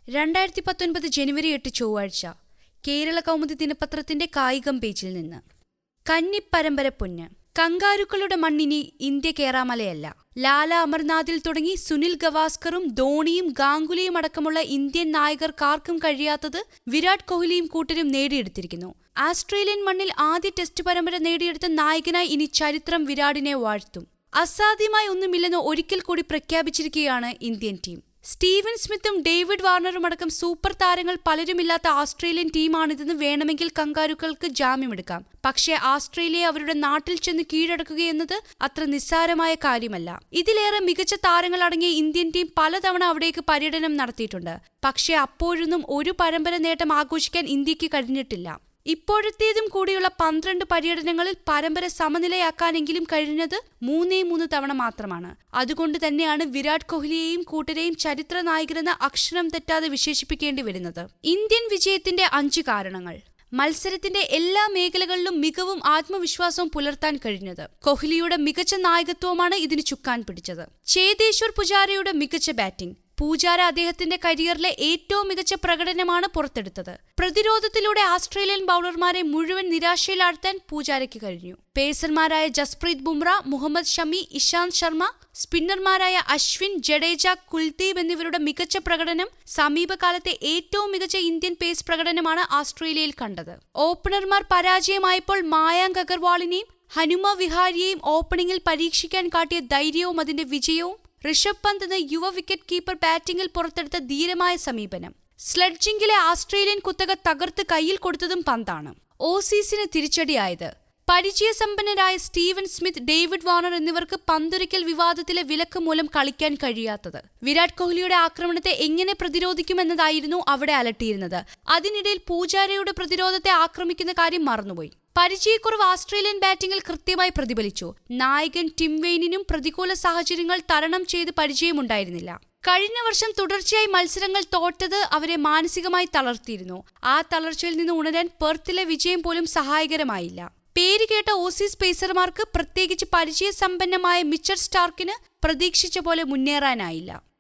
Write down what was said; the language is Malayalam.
രണ്ടായിരത്തി പത്തൊൻപത് ജനുവരി എട്ട് ചൊവ്വാഴ്ച കേരള കൗമുദി ദിനപത്രത്തിന്റെ കായികം പേജിൽ നിന്ന് കന്നിപ്പരമ്പര പൊന്ന് കങ്കാരുക്കളുടെ മണ്ണിനി ഇന്ത്യ കേറാമലയല്ല ലാല അമർനാഥിൽ തുടങ്ങി സുനിൽ ഗവാസ്കറും ധോണിയും ഗാംഗുലിയും അടക്കമുള്ള ഇന്ത്യൻ നായകർക്കാർക്കും കഴിയാത്തത് വിരാട് കോഹ്ലിയും കൂട്ടരും നേടിയെടുത്തിരിക്കുന്നു ആസ്ട്രേലിയൻ മണ്ണിൽ ആദ്യ ടെസ്റ്റ് പരമ്പര നേടിയെടുത്ത നായകനായി ഇനി ചരിത്രം വിരാടിനെ വാഴ്ത്തും അസാധ്യമായി ഒന്നുമില്ലെന്ന് ഒരിക്കൽ കൂടി പ്രഖ്യാപിച്ചിരിക്കുകയാണ് ഇന്ത്യൻ ടീം സ്റ്റീവൻ സ്മിത്തും ഡേവിഡ് വാർണറും അടക്കം സൂപ്പർ താരങ്ങൾ പലരുമില്ലാത്ത ഓസ്ട്രേലിയൻ ടീമാണിതെന്ന് വേണമെങ്കിൽ കങ്കാരുക്കൾക്ക് ജാമ്യമെടുക്കാം പക്ഷേ ആസ്ട്രേലിയ അവരുടെ നാട്ടിൽ ചെന്ന് കീഴടക്കുകയെന്നത് അത്ര നിസ്സാരമായ കാര്യമല്ല ഇതിലേറെ മികച്ച താരങ്ങൾ അടങ്ങിയ ഇന്ത്യൻ ടീം പലതവണ അവിടേക്ക് പര്യടനം നടത്തിയിട്ടുണ്ട് പക്ഷേ അപ്പോഴൊന്നും ഒരു പരമ്പര നേട്ടം ആഘോഷിക്കാൻ ഇന്ത്യക്ക് കഴിഞ്ഞിട്ടില്ല ഇപ്പോഴത്തേതും കൂടിയുള്ള പന്ത്രണ്ട് പര്യടനങ്ങളിൽ പരമ്പര സമനിലയാക്കാനെങ്കിലും കഴിഞ്ഞത് മൂന്നേ മൂന്ന് തവണ മാത്രമാണ് അതുകൊണ്ട് തന്നെയാണ് വിരാട് കോഹ്ലിയെയും കൂട്ടരെയും ചരിത്ര നായകരെന്ന അക്ഷരം തെറ്റാതെ വിശേഷിപ്പിക്കേണ്ടി വരുന്നത് ഇന്ത്യൻ വിജയത്തിന്റെ അഞ്ച് കാരണങ്ങൾ മത്സരത്തിന്റെ എല്ലാ മേഖലകളിലും മികവും ആത്മവിശ്വാസവും പുലർത്താൻ കഴിഞ്ഞത് കോഹ്ലിയുടെ മികച്ച നായകത്വമാണ് ഇതിന് ചുക്കാൻ പിടിച്ചത് ചേതേശ്വർ പുജാരയുടെ മികച്ച ബാറ്റിംഗ് പൂജാര അദ്ദേഹത്തിന്റെ കരിയറിലെ ഏറ്റവും മികച്ച പ്രകടനമാണ് പുറത്തെടുത്തത് പ്രതിരോധത്തിലൂടെ ആസ്ട്രേലിയൻ ബൗളർമാരെ മുഴുവൻ നിരാശയിലാഴ്ത്താൻ പൂജാരയ്ക്ക് കഴിഞ്ഞു പേസർമാരായ ജസ്പ്രീത് ബുംറ മുഹമ്മദ് ഷമി ഇഷാന്ത് ശർമ്മ സ്പിന്നർമാരായ അശ്വിൻ ജഡേജ കുൽദീപ് എന്നിവരുടെ മികച്ച പ്രകടനം സമീപകാലത്തെ ഏറ്റവും മികച്ച ഇന്ത്യൻ പേസ് പ്രകടനമാണ് ആസ്ട്രേലിയയിൽ കണ്ടത് ഓപ്പണർമാർ പരാജയമായപ്പോൾ മായാങ്ക് അഗർവാളിനെയും ഹനുമ വിഹാരിയെയും ഓപ്പണിംഗിൽ പരീക്ഷിക്കാൻ കാട്ടിയ ധൈര്യവും അതിന്റെ വിജയവും ഋഷഭ് പന്ത് എന്ന യുവ വിക്കറ്റ് കീപ്പർ ബാറ്റിംഗിൽ പുറത്തെടുത്ത ധീരമായ സമീപനം സ്ലെഡ്ജിംഗിലെ ആസ്ട്രേലിയൻ കുത്തക തകർത്ത് കയ്യിൽ കൊടുത്തതും പന്താണ് ഓസീസിന് തിരിച്ചടിയായത് പരിചയസമ്പന്നരായ സ്റ്റീവൻ സ്മിത്ത് ഡേവിഡ് വാർണർ എന്നിവർക്ക് പന്തൊരിക്കൽ വിവാദത്തിലെ വിലക്ക് മൂലം കളിക്കാൻ കഴിയാത്തത് വിരാട് കോഹ്ലിയുടെ ആക്രമണത്തെ എങ്ങനെ പ്രതിരോധിക്കുമെന്നതായിരുന്നു അവിടെ അലട്ടിയിരുന്നത് അതിനിടയിൽ പൂജാരയുടെ പ്രതിരോധത്തെ ആക്രമിക്കുന്ന കാര്യം മറന്നുപോയി പരിചയക്കുറവ് ഓസ്ട്രേലിയൻ ബാറ്റിംഗിൽ കൃത്യമായി പ്രതിഫലിച്ചു നായകൻ ടിം വെയിനിനും പ്രതികൂല സാഹചര്യങ്ങൾ തരണം ചെയ്ത് പരിചയമുണ്ടായിരുന്നില്ല കഴിഞ്ഞ വർഷം തുടർച്ചയായി മത്സരങ്ങൾ തോറ്റത് അവരെ മാനസികമായി തളർത്തിയിരുന്നു ആ തളർച്ചയിൽ നിന്ന് ഉണരാൻ പെർത്തിലെ വിജയം പോലും സഹായകരമായില്ല പേര് കേട്ട ഓസീസ് പേസർമാർക്ക് പ്രത്യേകിച്ച് പരിചയസമ്പന്നമായ മിച്ചർ സ്റ്റാർക്കിന് പ്രതീക്ഷിച്ച പോലെ മുന്നേറാനായില്ല